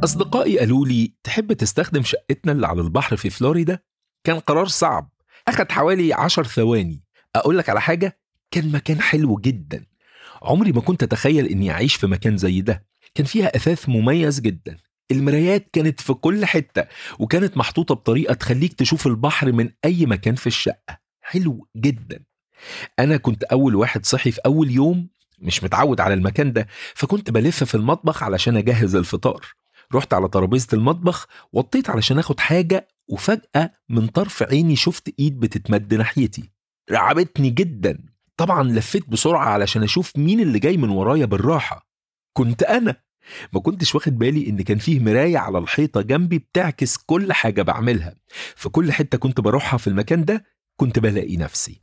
أصدقائي قالوا لي تحب تستخدم شقتنا اللي على البحر في فلوريدا؟ كان قرار صعب أخد حوالي عشر ثواني أقول لك على حاجة كان مكان حلو جدا عمري ما كنت أتخيل إني أعيش في مكان زي ده كان فيها أثاث مميز جدا المرايات كانت في كل حتة وكانت محطوطة بطريقة تخليك تشوف البحر من أي مكان في الشقة حلو جدا أنا كنت أول واحد صحي في أول يوم مش متعود على المكان ده فكنت بلف في المطبخ علشان أجهز الفطار رحت على ترابيزة المطبخ وطيت علشان اخد حاجة وفجأة من طرف عيني شفت ايد بتتمد ناحيتي رعبتني جدا طبعا لفيت بسرعة علشان اشوف مين اللي جاي من ورايا بالراحة كنت انا ما كنتش واخد بالي ان كان فيه مراية على الحيطة جنبي بتعكس كل حاجة بعملها في كل حتة كنت بروحها في المكان ده كنت بلاقي نفسي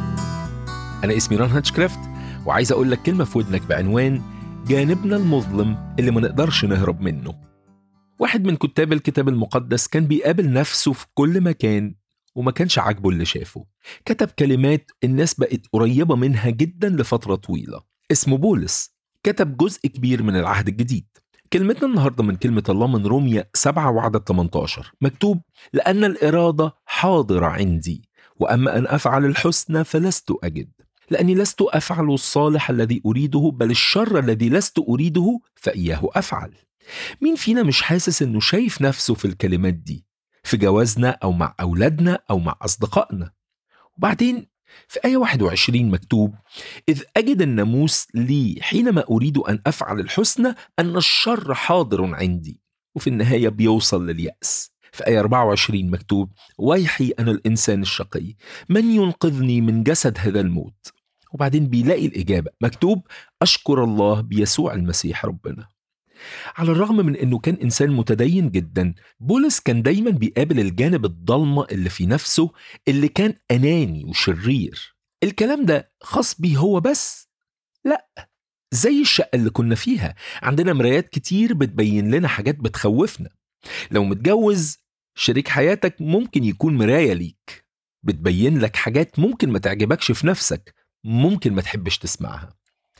انا اسمي ران هاتشكرافت وعايز اقول لك كلمة في ودنك بعنوان جانبنا المظلم اللي ما نقدرش نهرب منه واحد من كتاب الكتاب المقدس كان بيقابل نفسه في كل مكان وما كانش عاجبه اللي شافه كتب كلمات الناس بقت قريبة منها جدا لفترة طويلة اسمه بولس كتب جزء كبير من العهد الجديد كلمتنا النهاردة من كلمة الله من رومية 7 وعدد 18 مكتوب لأن الإرادة حاضرة عندي وأما أن أفعل الحسنى فلست أجد لأني لست أفعل الصالح الذي أريده بل الشر الذي لست أريده فإياه أفعل مين فينا مش حاسس إنه شايف نفسه في الكلمات دي في جوازنا أو مع أولادنا أو مع أصدقائنا وبعدين في آية 21 مكتوب إذ أجد الناموس لي حينما أريد أن أفعل الحسنى أن الشر حاضر عندي وفي النهاية بيوصل لليأس في آية 24 مكتوب ويحي أنا الإنسان الشقي من ينقذني من جسد هذا الموت وبعدين بيلاقي الإجابة مكتوب أشكر الله بيسوع المسيح ربنا على الرغم من انه كان انسان متدين جدا بولس كان دايما بيقابل الجانب الضلمه اللي في نفسه اللي كان اناني وشرير الكلام ده خاص بيه هو بس لا زي الشقه اللي كنا فيها عندنا مرايات كتير بتبين لنا حاجات بتخوفنا لو متجوز شريك حياتك ممكن يكون مرايه ليك بتبين لك حاجات ممكن ما تعجبكش في نفسك ممكن ما تحبش تسمعها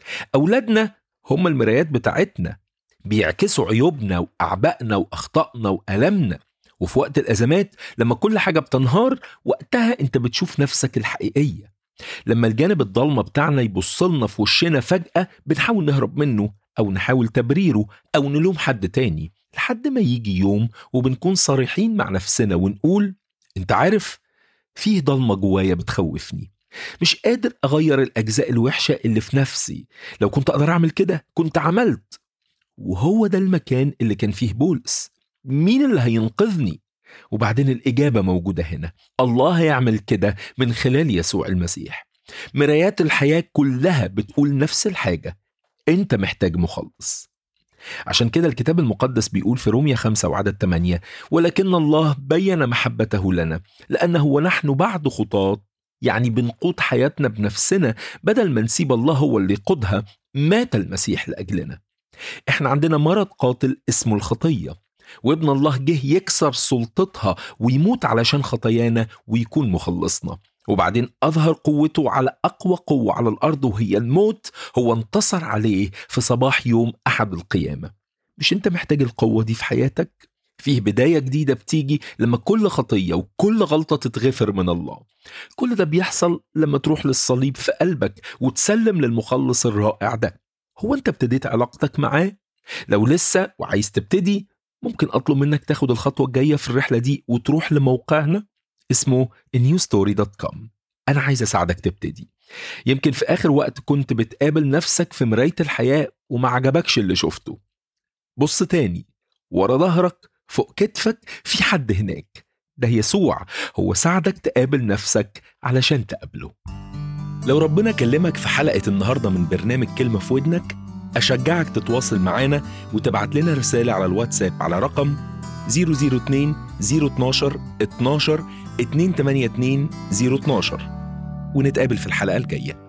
أولادنا هم المرايات بتاعتنا بيعكسوا عيوبنا وأعبائنا وأخطائنا وألمنا وفي وقت الأزمات لما كل حاجة بتنهار وقتها أنت بتشوف نفسك الحقيقية لما الجانب الضلمة بتاعنا يبص لنا في وشنا فجأة بنحاول نهرب منه أو نحاول تبريره أو نلوم حد تاني لحد ما يجي يوم وبنكون صريحين مع نفسنا ونقول أنت عارف فيه ضلمة جوايا بتخوفني مش قادر أغير الأجزاء الوحشة اللي في نفسي لو كنت أقدر أعمل كده كنت عملت وهو ده المكان اللي كان فيه بولس مين اللي هينقذني وبعدين الإجابة موجودة هنا الله هيعمل كده من خلال يسوع المسيح مرايات الحياة كلها بتقول نفس الحاجة أنت محتاج مخلص عشان كده الكتاب المقدس بيقول في رومية 5 وعدد 8 ولكن الله بين محبته لنا لأنه ونحن بعد خطاة يعني بنقود حياتنا بنفسنا بدل ما نسيب الله هو اللي يقودها مات المسيح لأجلنا احنا عندنا مرض قاتل اسمه الخطية وابن الله جه يكسر سلطتها ويموت علشان خطايانا ويكون مخلصنا وبعدين أظهر قوته على أقوى قوة على الأرض وهي الموت هو انتصر عليه في صباح يوم أحد القيامة مش أنت محتاج القوة دي في حياتك؟ فيه بداية جديدة بتيجي لما كل خطية وكل غلطة تتغفر من الله كل ده بيحصل لما تروح للصليب في قلبك وتسلم للمخلص الرائع ده هو أنت ابتديت علاقتك معاه؟ لو لسه وعايز تبتدي ممكن أطلب منك تاخد الخطوة الجاية في الرحلة دي وتروح لموقعنا اسمه newstory.com أنا عايز أساعدك تبتدي يمكن في آخر وقت كنت بتقابل نفسك في مراية الحياة وما عجبكش اللي شفته بص تاني ورا ظهرك فوق كتفك في حد هناك ده يسوع هو ساعدك تقابل نفسك علشان تقابله لو ربنا كلمك في حلقة النهاردة من برنامج كلمة في ودنك أشجعك تتواصل معانا وتبعت لنا رسالة على الواتساب على رقم 002 012 12 282 012 ونتقابل في الحلقة الجاية